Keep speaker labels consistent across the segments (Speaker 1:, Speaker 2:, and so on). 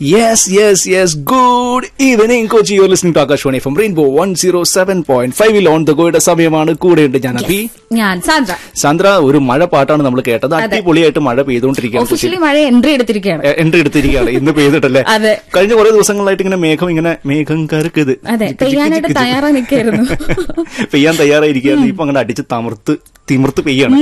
Speaker 1: Yes, yes, yes. Good evening, Kochi. You're listening to Akashwani from Rainbow 107.5 ൽ on the go യുടെ സമയമാണ് കൂടെയുണ്ട് ഞാൻ അഭി
Speaker 2: ഞാൻ സാന്ദ്ര
Speaker 1: സാന്ദ്ര ഒരു മഴ പാട്ടാണ് നമ്മൾ കേട്ടത് അടിപൊളിയായിട്ട് മഴ പെയ്തുകൊണ്ടിരിക്കുകയാണ് കൊച്ചിയിൽ
Speaker 2: ഒഫീഷ്യലി മഴ എൻട്രി എടുത്തിരിക്കുകയാണ്
Speaker 1: എൻട്രി എടുത്തിരിക്കുകയാണ് ഇന്ന് പെയ്തിട്ടല്ലേ
Speaker 2: അതെ.
Speaker 1: കഴിഞ്ഞ കുറെ ദിവസങ്ങളായിട്ട് ഇങ്ങനെ മേഘം ഇങ്ങനെ മേഘം കറുക്കത്
Speaker 2: അതെ പെയ്യാനായിട്ട് തയ്യാറായി നിൽക്കായിരുന്നു
Speaker 1: പെയ്യാൻ തയ്യാറായിരിക്കുകയാണ് ഇപ്പൊ അങ്ങനെ അടിച്ച് തമർത്ത് തിമിർത്ത് പെയ്യാണ്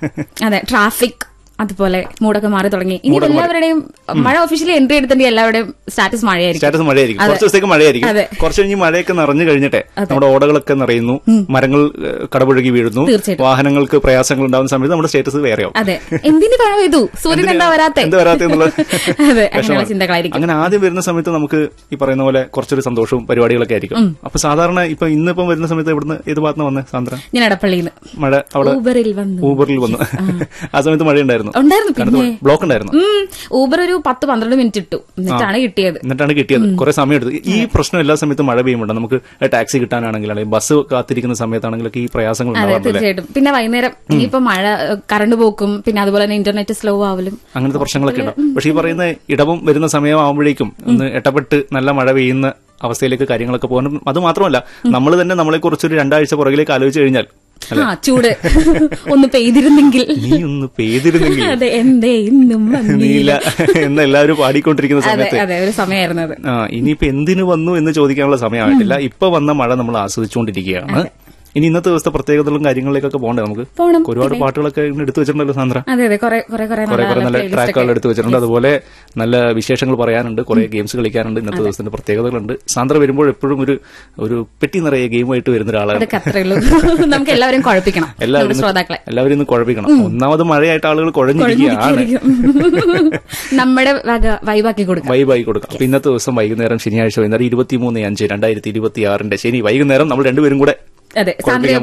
Speaker 2: അതെ ട്രാഫിക് അതുപോലെ മൂടൊക്കെ മാറി തുടങ്ങി ഇനി എല്ലാവരുടെയും മഴ ഒഫീഷ്യലി എൻട്രി എടുത്തിട്ടുണ്ടെങ്കിൽ എല്ലാവരുടെയും സ്റ്റാറ്റസ് മഴയായിരിക്കും
Speaker 1: സ്റ്റാറ്റസ് മഴയായിരിക്കും
Speaker 2: അതെ.
Speaker 1: കുറച്ച് ദിവസത്തേക്ക് മഴയായിരിക്കും
Speaker 2: അതെ.
Speaker 1: കുറച്ച് കഴിഞ്ഞ് മഴയൊക്കെ നിറഞ്ഞു കഴിഞ്ഞിട്ടെ നമ്മുടെ ഓടകളൊക്കെ നിറയുന്നു മരങ്ങൾ ഏഹ്, കടപുഴകി വീഴുന്നു
Speaker 2: തീർച്ചയായിട്ടും.
Speaker 1: വാഹനങ്ങൾക്ക് പ്രയാസങ്ങൾ ഉണ്ടാകുന്ന സമയത്ത് നമ്മുടെ സ്റ്റാറ്റസ് വേറെയാവും
Speaker 2: അതെ എന്തിന് മഴ പെയ്തു സൂര്യൻ എന്താ വരാത്തെ
Speaker 1: എന്താ വരാത്തെ എന്നുള്ളത്
Speaker 2: അതെ അങ്ങനെയുള്ള
Speaker 1: വിഷമമാണ്.
Speaker 2: ചിന്തകളായിരിക്കും
Speaker 1: അങ്ങനെ ആദ്യം വരുന്ന സമയത്ത് നമുക്ക് ഈ പറയുന്ന പോലെ കുറച്ചൊരു സന്തോഷവും പരിപാടികളൊക്കെ ആയിരിക്കും അപ്പൊ സാധാരണ ഇപ്പൊ ഇന്നിപ്പം വരുന്ന സമയത്ത് ഇവിടുന്ന് ഏത് ഭാഗത്ത് വന്നേ സാന്ദ്ര
Speaker 2: ഞാൻ എടപ്പള്ളിന്ന്
Speaker 1: മഴ അവിടെ
Speaker 2: ഊബറിൽ വന്നു
Speaker 1: ഊബറിൽ വന്നു ആ സമയത്ത് മഴ ഉണ്ടായിരുന്നു
Speaker 2: ഉണ്ടായിരുന്നു പിന്നെ
Speaker 1: ബ്ലോക്ക് ഉണ്ടായിരുന്നു
Speaker 2: ഉം, ഊബർ ഒരു പത്ത് പന്ത്രണ്ട് മിനിറ്റ് ഇട്ടു എന്നിട്ടാണ് കിട്ടിയത്
Speaker 1: എന്നിട്ടാണ് കിട്ടിയത് കുറെ സമയം എടുത്തു ഈ പ്രശ്നം എല്ലാ സമയത്തും മഴ പെയ്യുമ്പോൾ നമുക്ക് ടാക്സി കിട്ടാനാണെങ്കിൽ അല്ലെങ്കിൽ ബസ് കാത്തിരിക്കുന്ന സമയത്താണെങ്കിലൊക്കെ ഈ പ്രയാസങ്ങൾ
Speaker 2: അതെ
Speaker 1: ഉണ്ടാവാറില്ലേ
Speaker 2: തീർച്ചയായിട്ടും പിന്നെ വൈകുന്നേരം ഇനിയിപ്പോ മഴ കറണ്ട് പോക്കും പിന്നെ അതുപോലെ തന്നെ ഇന്റർനെറ്റ് സ്ലോ ആവലും
Speaker 1: അങ്ങനത്തെ പ്രശ്നങ്ങളൊക്കെ ഉണ്ടാവും പക്ഷെ ഈ പറയുന്ന ഇടവും വരുന്ന സമയമാകുമ്പോഴേക്കും ഒന്ന് ഇടപെട്ട് നല്ല മഴ പെയ്യുന്ന അവസ്ഥയിലേക്ക് കാര്യങ്ങളൊക്കെ പോകണം അത് മാത്രമല്ല നമ്മൾ തന്നെ നമ്മളെ കുറിച്ചൊരു രണ്ടാഴ്ച പുറകിലേക്ക് ആലോചിച്ച് കഴിഞ്ഞാൽ
Speaker 2: ആ ചൂട് ഒന്ന് പെയ്തിരുന്നെങ്കിൽ
Speaker 1: നീ ഒന്ന് പെയ്തിരുന്നെങ്കിൽ
Speaker 2: അതെ എന്തേ ഇന്നും വന്നില്ല.
Speaker 1: നീല എന്ന് എല്ലാവരും പാടിക്കൊണ്ടിരിക്കുന്ന
Speaker 2: അതെ
Speaker 1: സമയത്ത്
Speaker 2: അതെ ഒരു സമയമായിരുന്നു അത്
Speaker 1: ആ ഇനിയിപ്പോ എന്തിനു വന്നു എന്ന് ചോദിക്കാനുള്ള സമയമായിട്ടില്ല ഇപ്പൊ വന്ന മഴ നമ്മൾ ആസ്വദിച്ചുകൊണ്ടിരിക്കുകയാണ് ഇനി ഇന്നത്തെ ദിവസത്തെ പ്രത്യേകതകളും കാര്യങ്ങളിലേക്കൊക്കെ പോകണ്ടേ നമുക്ക്
Speaker 2: പോണം
Speaker 1: ഒരുപാട് പാട്ടുകളൊക്കെ ഇങ്ങനെ എടുത്തു വെച്ചിട്ടുണ്ടല്ലോ സാന്ദ്ര
Speaker 2: അതെ അതെ കുറെ കുറെ കുറെ
Speaker 1: കുറെ കുറെ നല്ല
Speaker 2: playlist
Speaker 1: ട്രാക്കുകൾ
Speaker 2: ഒക്കെ.
Speaker 1: എടുത്തു വെച്ചിട്ടുണ്ട് അതുപോലെ നല്ല വിശേഷങ്ങൾ പറയാനുണ്ട് കുറെ ഗെയിംസ് കളിക്കാനുണ്ട് ഇന്നത്തെ ദിവസത്തിന്റെ പ്രത്യേകതകളുണ്ട് സാന്ദ്ര വരുമ്പോൾ എപ്പോഴും ഒരു ഒരു പെട്ടി നിറയെ ഗെയിമായിട്ട് വരുന്ന ഒരാളാണ്
Speaker 2: അതൊക്കെ അത്രേ ഉള്ളൂ നമുക്ക് എല്ലാവരും കുഴപ്പിക്കണം
Speaker 1: എല്ലാവരും
Speaker 2: നമ്മുടെ ശ്രോതാക്കളെ
Speaker 1: എല്ലാവരും ഇന്ന് കുഴപ്പിക്കണം ഒന്നാമത് മഴയായിട്ട് ആളുകൾ കുഴഞ്ഞിരിക്കുകയാണ്
Speaker 2: കുഴഞ്ഞിരിക്കും. നമ്മുടെ വക വൈബാക്കി കൊടുക്കാം
Speaker 1: വൈബായി കൊടുക്കാം അപ്പൊ ഇന്നത്തെ ദിവസം വൈകുന്നേരം ശനിയാഴ്ച വൈകുന്നേരം ഇരുപത്തിമൂന്ന് അഞ്ച് രണ്ടായിരത്തി ഇരുപത്തി ആറിന്റെ ശനി വൈകുന്നേരം നമ്മൾ രണ്ടുപേരും കൂടെ
Speaker 2: അതെ സാന്ദ്രയെ